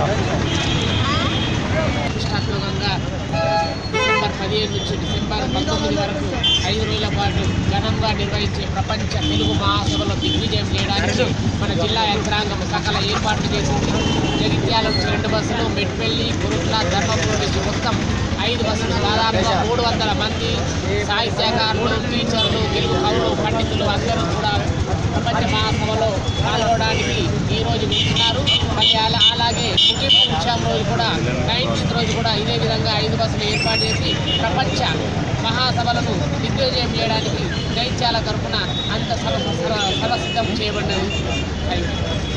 ప్రతిష్టాత్మకంగా డిసెంబర్ పదిహేను నుంచి డిసెంబర్ పంతొమ్మిది వరకు ఐదు రోజుల పాటు ఘనంగా నిర్వహించే ప్రపంచ తెలుగు మహాసభలో దిగ్విజయం చేయడానికి మన జిల్లా యంత్రాంగం సకల ఏర్పాట్లు చేసింది జగిత్యాల నుంచి రెండు బస్సులు మెట్పల్లి గురుట్ల ధర్మపురం నుంచి మొత్తం ఐదు బస్సులు దాదాపుగా మూడు వందల మంది సాహిత్యకారులు టీచర్లు తెలుగు కవులు పండితులు అందరూ కూడా ప్రపంచ మహాసభలో పాల్గొనడానికి ఈ రోజు వెళ్తున్నారు మళ్ళీ అలా అలాగే ముగింపు ఉత్సవం రోజు కూడా నైన్టీన్త్ రోజు కూడా ఇదే విధంగా ఐదు బస్సులు ఏర్పాటు చేసి ప్రపంచ మహాసభలను దిగ్విజయం చేయడానికి జైత్యాల తరఫున అంత సర్వ సర్వ- సర్వసిద్ధం చేయబడినది థ్యాంక్ యూ